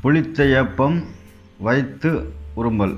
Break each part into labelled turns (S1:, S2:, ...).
S1: புளித்த ஏப்பம் வயிற்று உரும்பல்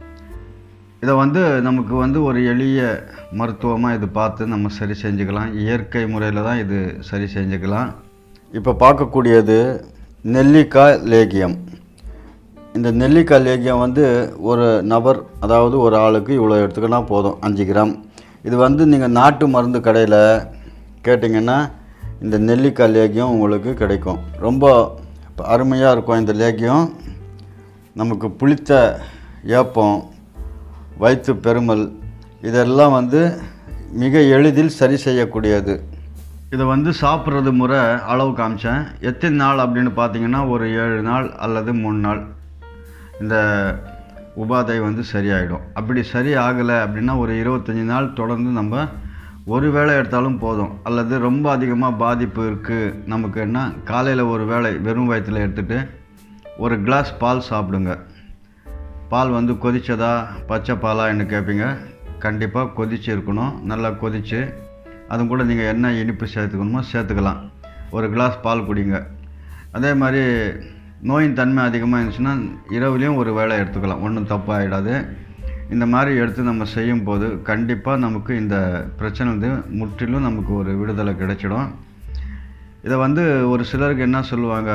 S1: இதை வந்து நமக்கு வந்து ஒரு எளிய மருத்துவமாக இது பார்த்து நம்ம சரி செஞ்சுக்கலாம் இயற்கை முறையில் தான் இது சரி செஞ்சுக்கலாம் இப்போ பார்க்கக்கூடியது நெல்லிக்காய் லேகியம் இந்த நெல்லிக்காய் லேகியம் வந்து ஒரு நபர் அதாவது ஒரு ஆளுக்கு இவ்வளோ எடுத்துக்கினா போதும் அஞ்சு கிராம் இது வந்து நீங்கள் நாட்டு மருந்து கடையில் கேட்டிங்கன்னா இந்த நெல்லிக்காய் லேகியம் உங்களுக்கு கிடைக்கும் ரொம்ப அருமையாக இருக்கும் இந்த லேகியம் நமக்கு புளித்த ஏப்பம் வயிற்று பெருமல் இதெல்லாம் வந்து மிக எளிதில் சரி செய்யக்கூடியது இதை வந்து சாப்பிட்றது முறை அளவு காமிச்சேன் எத்தனை நாள் அப்படின்னு பார்த்தீங்கன்னா ஒரு ஏழு நாள் அல்லது மூணு நாள் இந்த உபாதை வந்து சரியாயிடும் அப்படி சரி ஆகலை அப்படின்னா ஒரு இருபத்தஞ்சி நாள் தொடர்ந்து நம்ம ஒரு வேளை எடுத்தாலும் போதும் அல்லது ரொம்ப அதிகமாக பாதிப்பு இருக்குது நமக்கு என்ன காலையில் ஒரு வேளை வெறும் வயிற்றில் எடுத்துகிட்டு ஒரு கிளாஸ் பால் சாப்பிடுங்க பால் வந்து கொதிச்சதா பச்சை பாலா என்ன கேட்பீங்க கண்டிப்பாக கொதிச்சு இருக்கணும் நல்லா கொதிச்சு அது கூட நீங்கள் என்ன இனிப்பு சேர்த்துக்கணுமோ சேர்த்துக்கலாம் ஒரு கிளாஸ் பால் குடிங்க அதே மாதிரி நோயின் தன்மை அதிகமாக இருந்துச்சுன்னா இரவுலேயும் ஒரு வேளை எடுத்துக்கலாம் ஒன்றும் தப்பாகிடாது இந்த மாதிரி எடுத்து நம்ம செய்யும் போது கண்டிப்பாக நமக்கு இந்த பிரச்சனை வந்து முற்றிலும் நமக்கு ஒரு விடுதலை கிடைச்சிடும் இதை வந்து ஒரு சிலருக்கு என்ன சொல்லுவாங்க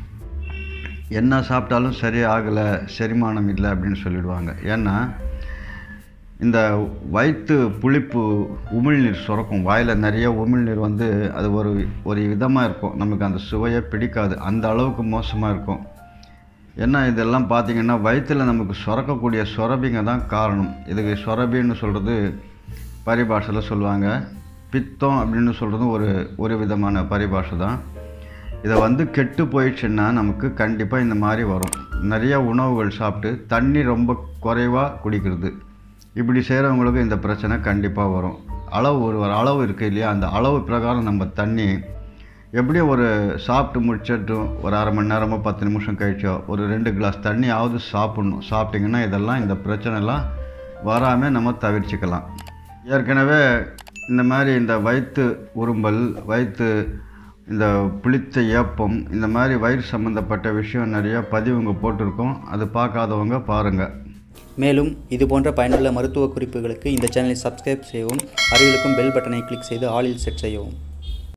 S1: என்ன சாப்பிட்டாலும் சரி ஆகலை செரிமானம் இல்லை அப்படின்னு சொல்லிடுவாங்க ஏன்னா இந்த வயிற்று புளிப்பு உமிழ்நீர் சுரக்கும் வாயில் நிறைய உமிழ்நீர் வந்து அது ஒரு ஒரு விதமாக இருக்கும் நமக்கு அந்த சுவையை பிடிக்காது அந்த அளவுக்கு மோசமாக இருக்கும் ஏன்னா இதெல்லாம் பார்த்திங்கன்னா வயிற்றில் நமக்கு சுரக்கக்கூடிய சுரபிங்க தான் காரணம் இதுக்கு சுரபின்னு சொல்கிறது பரிபாஷையில் சொல்லுவாங்க பித்தம் அப்படின்னு சொல்கிறதும் ஒரு ஒரு விதமான பரிபாஷை தான் இதை வந்து கெட்டு போயிடுச்சுன்னா நமக்கு கண்டிப்பாக இந்த மாதிரி வரும் நிறைய உணவுகள் சாப்பிட்டு தண்ணி ரொம்ப குறைவாக குடிக்கிறது இப்படி செய்கிறவங்களுக்கு இந்த பிரச்சனை கண்டிப்பாக வரும் அளவு ஒரு ஒரு அளவு இருக்குது இல்லையா அந்த அளவு பிரகாரம் நம்ம தண்ணி எப்படியும் ஒரு சாப்பிட்டு முடிச்சிட்டும் ஒரு அரை மணி நேரமோ பத்து நிமிஷம் கழிச்சோ ஒரு ரெண்டு கிளாஸ் தண்ணியாவது சாப்பிட்ணும் சாப்பிட்டிங்கன்னா இதெல்லாம் இந்த பிரச்சனைலாம் வராமல் நம்ம தவிர்த்துக்கலாம் ஏற்கனவே இந்த மாதிரி இந்த வயிற்று உரும்பல் வயிற்று இந்த புளித்த ஏப்பம் இந்த மாதிரி வயிறு சம்மந்தப்பட்ட விஷயம் நிறைய பதிவுங்க போட்டிருக்கோம் அது பார்க்காதவங்க பாருங்கள்
S2: மேலும் இது போன்ற பயனுள்ள மருத்துவ குறிப்புகளுக்கு இந்த சேனலை சப்ஸ்கிரைப் செய்யவும் அருகிலுக்கும் பெல் பட்டனை கிளிக் செய்து ஆலில் செட் செய்யவும்